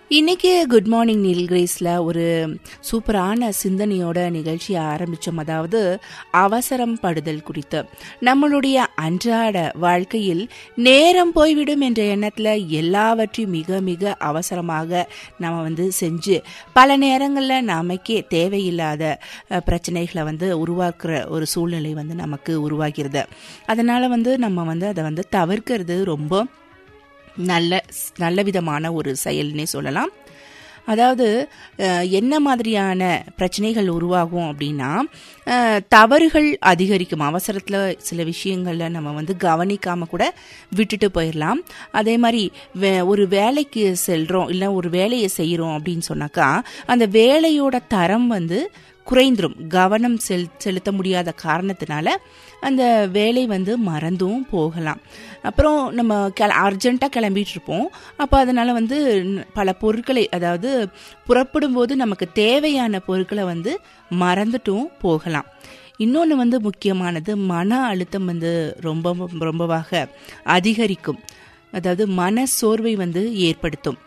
இன்னைக்கு good morning நீல்கிரேஸில் ஒரு சூப்பரான சிந்தனையோட நிகழ்ச்சியை ஆரம்பித்தோம் அதாவது அவசரம் படுதல் குறித்து நம்மளுடைய அன்றாட வாழ்க்கையில் நேரம் போய்விடும் என்ற எண்ணத்தில் எல்லாவற்றையும் மிக மிக அவசரமாக நம்ம வந்து செஞ்சு பல நேரங்களில் நமக்கே தேவையில்லாத அஹ், பிரச்சனைகளை வந்து உருவாக்குற ஒரு சூழ்நிலை வந்து நமக்கு உருவாகிறது அதனால் வந்து நம்ம வந்து அதை வந்து தவிர்க்கிறது ரொம்ப நல்ல நல்ல விதமான ஒரு செயல்னே சொல்லலாம் அதாவது அஹ், என்ன மாதிரியான பிரச்சனைகள் உருவாகும் அப்படின்னா அஹ், தவறுகள் அதிகரிக்கும் அவசரத்தில் சில விஷயங்களில் நம்ம வந்து கவனிக்காம கூட விட்டுட்டு போயிடலாம் அதே மாதிரி வே- ஒரு வேலைக்கு செல்றோம் இல்லை ஒரு வேலையை செய்கிறோம் அப்படின்னு சொன்னாக்கா அந்த வேலையோட தரம் வந்து குறைந்துரும் கவனம் செல் செலுத்த முடியாத காரணத்தினால அந்த வேலை வந்து மறந்தும் போகலாம் அப்புறம் நம்ம கிள அர்ஜென்ட்டாக கிளம்பிட்டு இருப்போம் அப்போ அதனால வந்து ந- பல பொருட்களை அதாவது புறப்படும் போது நமக்கு தேவையான பொருட்களை வந்து மறந்துட்டும் போகலாம் இன்னொன்று வந்து முக்கியமானது மன அழுத்தம் வந்து ரொம்ப ரொம்பவாக அதிகரிக்கும் அதாவது மன சோர்வை வந்து ஏற்படுத்தும்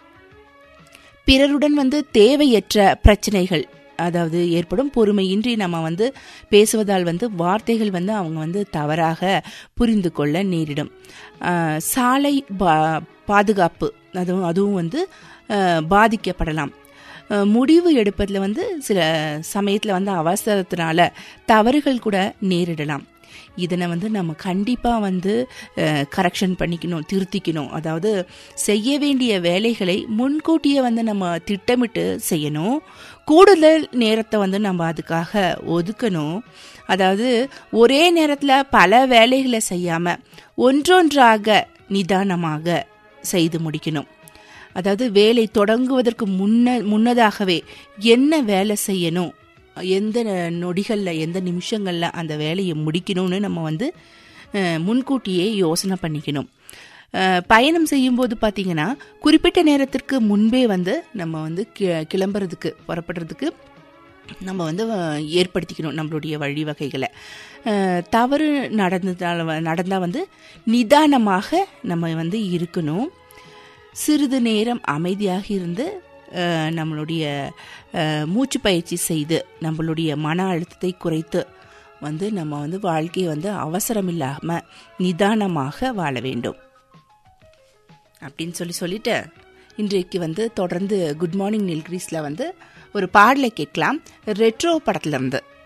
பிறருடன் வந்து தேவையற்ற பிரச்சனைகள் அதாவது ஏற்படும் பொறுமையின்றி நம்ம வந்து பேசுவதால் வந்து வார்த்தைகள் வந்து அவங்க வந்து தவறாக புரிந்து கொள்ள நேரிடும் ஆஹ் சாலை பா பாதுகாப்பு அதுவும் அதுவும் வந்து ஆஹ் பாதிக்கப்படலாம் ஆஹ் முடிவு எடுப்பதில் வந்து சில சமயத்தில் வந்து அவசரத்தினால தவறுகள் கூட நேரிடலாம் இதனை வந்து நம்ம கண்டிப்பாக வந்து கரெக்ஷன் பண்ணிக்கணும் திருத்திக்கணும் அதாவது செய்ய வேண்டிய வேலைகளை முன்கூட்டியே வந்து நம்ம திட்டமிட்டு செய்யணும் கூடுதல் நேரத்தை வந்து நம்ம அதுக்காக ஒதுக்கணும் அதாவது ஒரே நேரத்தில் பல வேலைகளை செய்யாமல் ஒன்றொன்றாக நிதானமாக செய்து முடிக்கணும் அதாவது வேலை தொடங்குவதற்கு முன்ன முன்னதாகவே என்ன வேலை செய்யணும் எந்த நொடிகளில் எந்த நிமிஷங்களில் அந்த வேலையை முடிக்கணும்னு நம்ம வந்து அஹ், முன்கூட்டியே யோசனை பண்ணிக்கணும் அஹ், பயணம் செய்யும்போது பார்த்தீங்கன்னா குறிப்பிட்ட நேரத்திற்கு முன்பே வந்து நம்ம வந்து கி- கிளம்புறதுக்கு புறப்படுறதுக்கு நம்ம வந்து அஹ், ஏற்படுத்திக்கணும் நம்மளுடைய வழிவகைகளை அஹ், தவறு நடந்ததால் நடந்தால் வந்து நிதானமாக நம்ம வந்து இருக்கணும் சிறிது நேரம் அமைதியாக இருந்து அஹ், நம்மளுடைய அஹ், மூச்சு பயிற்சி செய்து நம்மளுடைய மன அழுத்தத்தை குறைத்து வந்து நம்ம வந்து வாழ்க்கையை வந்து அவசரம் இல்லாமல் நிதானமாக வாழ வேண்டும் அப்படின்னு சொல்லி சொல்லிட்டு இன்றைக்கு வந்து தொடர்ந்து குட் மார்னிங் நில்கிரீஸில் வந்து ஒரு பாடலை கேட்கலாம் ரெட்ரோ படத்துல இருந்து